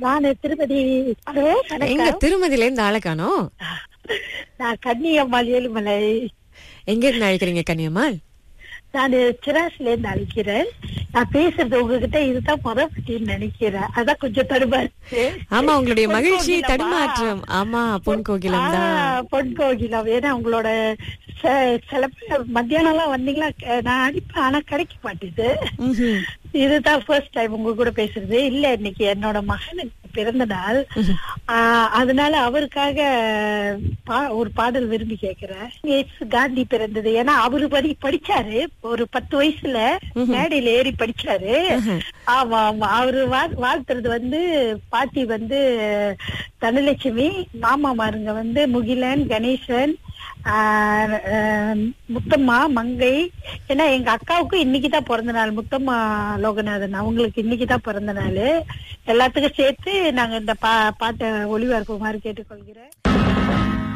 நான் திருப்பதி ஹலோ எங்க வணக்கம் திருமதியில இருந்து ஆளை காணோம் நான் கன்னியம்மாள் ஏழுமலை எங்க இருந்து அழைக்கிறீங்க கன்னியம்மாள் நான் சிராஸ்ல இருந்து அழைக்கிறேன் நான் பேசுறது உங்ககிட்ட இதுதான் முத பத்தின்னு நினைக்கிறேன் அதான் கொஞ்சம் தடுமாறு ஆமா உங்களுடைய பொன் மகிழ்ச்சி கோகிலமா? தடுமாற்றம் ஆமா பொன் கோகிலம் தான் ஆ, பொன் கோகிலம் ஏன்னா உங்களோட ச- சில பேர் மத்தியானம் எல்லாம் வந்தீங்களா க- நான் அடிப்பேன் ஆனா கிடைக்க மாட்டேது ம்ஹும். இதுதான் ஃபர்ஸ்ட் டைம் உங்க கூட பேசுறது இல்ல இன்னைக்கு என்னோட மகனுக்கு பிறந்த நாள் ஆ, அதனால அவருக்காக பா- ஒரு பாடல் விரும்பி கேக்குறேன் எஸ் காந்தி பிறந்தது ஏன்னா அவரு படி படிச்சாரு ஒரு பத்து வயசுல மேடையில ஏறி படிச்சாரு ஆமா ஆமா அவரு வா- வாழ்த்துறது வந்து பாட்டி வந்து தனலட்சுமி மாமாமாருங்க வந்து முகிலன் கணேசன் ஆஹ் ஆஹ் முத்தம்மா மங்கை ஏன்னா எங்க அக்காவுக்கும் இன்னைக்குதான் பிறந்த நாள் முத்தம்மா லோகநாதன் அவங்களுக்கு இன்னைக்குதான் பிறந்த நாள் எல்லாத்துக்கும் சேர்த்து நாங்க இந்த பா பாட்டை ஒளிபரப்புமாறு கேட்டுக்கொள்கிறேன்